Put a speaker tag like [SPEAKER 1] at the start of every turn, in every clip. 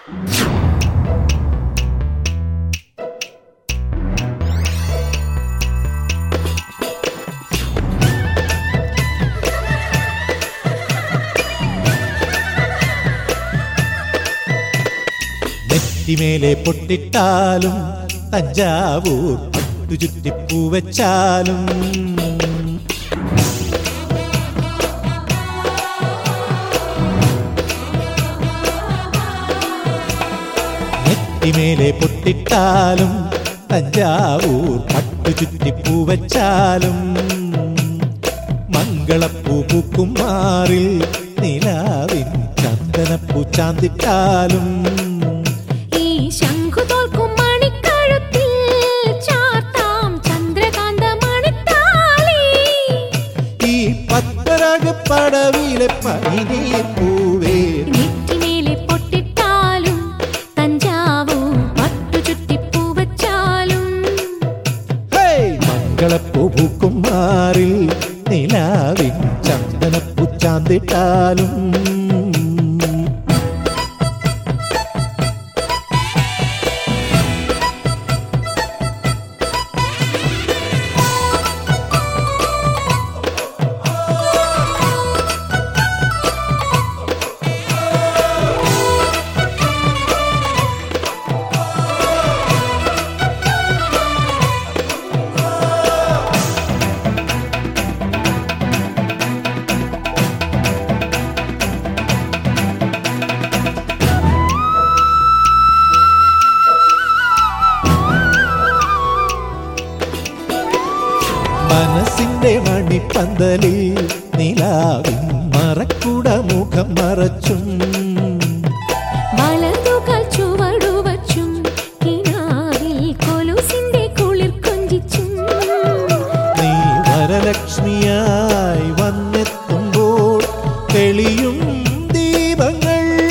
[SPEAKER 1] നെറ്റിമേലെ പൊട്ടിട്ടാലും തഞ്ചാവൂർ പട്ടു ചുറ്റിപ്പൂ വെച്ചാലും നെറ്റിമേലെ പൊട്ടിട്ടാലും തഞ്ചാവൂർ പട്ടു ചുറ്റിപ്പൂ വെച്ചാലും മംഗളപ്പൂ പൂക്കും മാറിൽ നിലാവിൻ ചന്ദനപ്പൂ ചാന്തിട്ടാലും
[SPEAKER 2] ഈ ശംഖു തോൽക്കും മണിക്കഴുത്തിൽ ചാർത്താം ചന്ദ്രകാന്ത മണിത്താലി
[SPEAKER 1] ഈ പത്മരാഗ പടവിലെ പനിനീർ പൂവേ
[SPEAKER 2] നെറ്റിമേലെ പൊട്ടിട്ടാലും തഞ്ചാവൂർ പട്ടു ചുറ്റിപ്പൂ വച്ചാലും
[SPEAKER 1] ഹേയ്! മംഗളപ്പൂ പൂക്കും മാറിൽ നിലാവിൻ ചന്ദനപ്പൂ ചാന്തിട്ടാലും മനസ്സിന്റെ മണിപ്പന്തലിൽ നിലാവിൻ മറക്കുട മുഖം മറച്ചും
[SPEAKER 2] വളർന്നുകൾ ചുവടുവച്ചും കിനാവിൽ കൊലുസിന്റെ കുളിർ കൊഞ്ചിച്ചും
[SPEAKER 1] നീ വരലക്ഷ്മിയായി വന്നെത്തുമ്പോൾ തെളിയും ദീപങ്ങൾ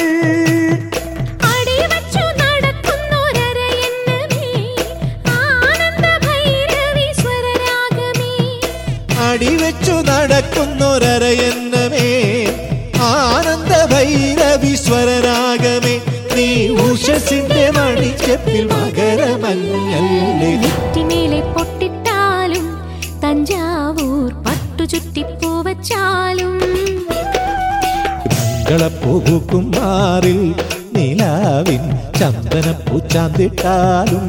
[SPEAKER 2] അടിവച്ചു നടക്കുന്നൊരരയെന്നമേ ആനന്ദ ഭൈരവി സ്വരരാഗമേ
[SPEAKER 1] അടിവെച്ചു നടക്കുന്നൊരരയന്നമേ ആനന്ദ ഭൈരവീശ്വരരാഗമേ നീ ഉഷസിന്റെ മണിച്ചപ്പിൽ മകരമഞ്ഞല്ലേ
[SPEAKER 2] നെറ്റിമേലെ പൊട്ടിട്ടാലും തഞ്ചാവൂർ പട്ടു ചുറ്റിപ്പൂ വച്ചാലും
[SPEAKER 1] മംഗളപ്പൂക്കും മാറിൽ നിലാവിൻ ചന്ദനപ്പൂ ചാന്തിട്ടാലും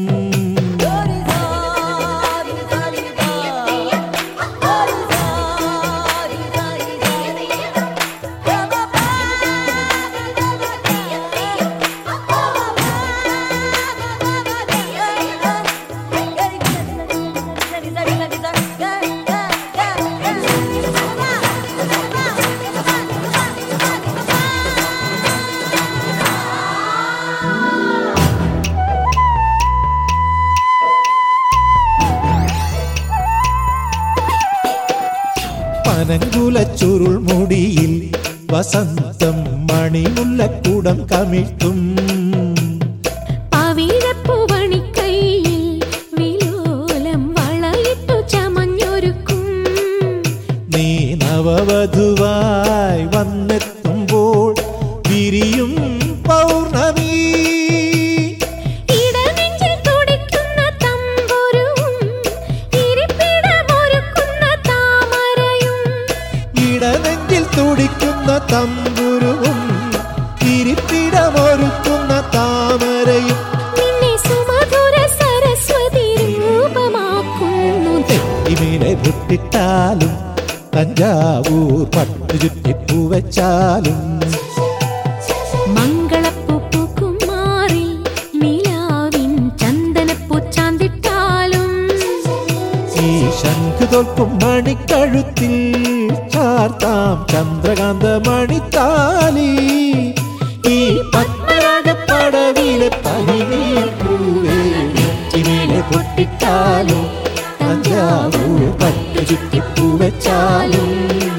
[SPEAKER 1] പനങ്കുല ചുരുൾ മുടിയിൽ വസന്തം മണിമുല്ലക്കൂടം കമിഴ്ത്തും
[SPEAKER 2] പവിഴപ്പൂവണിക്കൈയിൽ വിലോലം വളയിട്ടു ചമഞ്ഞൊരുക്കും
[SPEAKER 1] നീ നവവധുവായി വന്നെത്തുമ്പോൾ വിരിയും പൗർണമി
[SPEAKER 2] ഇടനെഞ്ചിൽ തുടിക്കുന്ന തമ്പുരുവും ഇരിപ്പിടമൊരുക്കുന്ന താമരയും
[SPEAKER 1] ഇടനെഞ്ചിൽ തുടിക്കുന്ന തമ്പുരുവും ഇരിപ്പിടമൊരുക്കുന്ന താമരയും
[SPEAKER 2] നിന്നെ സുമധുര സരസ്വതി രൂപമാക്കുന്നു
[SPEAKER 1] നെറ്റിമേലെ പൊട്ടിട്ടാലും തഞ്ചാവൂർ പട്ടു ചുറ്റിപ്പൂ വെച്ചാലും
[SPEAKER 2] മംഗളപ്പൂ പൂക്കും മാറിൽ നിലാവിൻ ചന്ദനപ്പൂ ചാന്തിട്ടാലും
[SPEAKER 1] ഈ ശംഖ് തോൽക്കും മണിക്കഴുത്തിൽ ചാർത്താം ചന്ദ്രകാന്ത മണിത്താലി ഈ പത്മരാഗ പടവിലെ പനിനീർ പൂവേ നെറ്റിമേലെ പൊട്ടിട്ടാലും തഞ്ചാവൂർ പട്ടു ചുറ്റിപ്പൂ വെച്ചാലും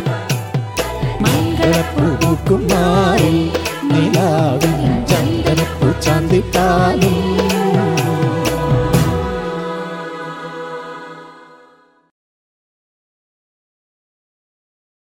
[SPEAKER 1] മംഗളപ്പൂ പൂക്കും മാറി നിലാവിൻ ചന്ദനപ്പൂ ചാന്തിട്ടാലും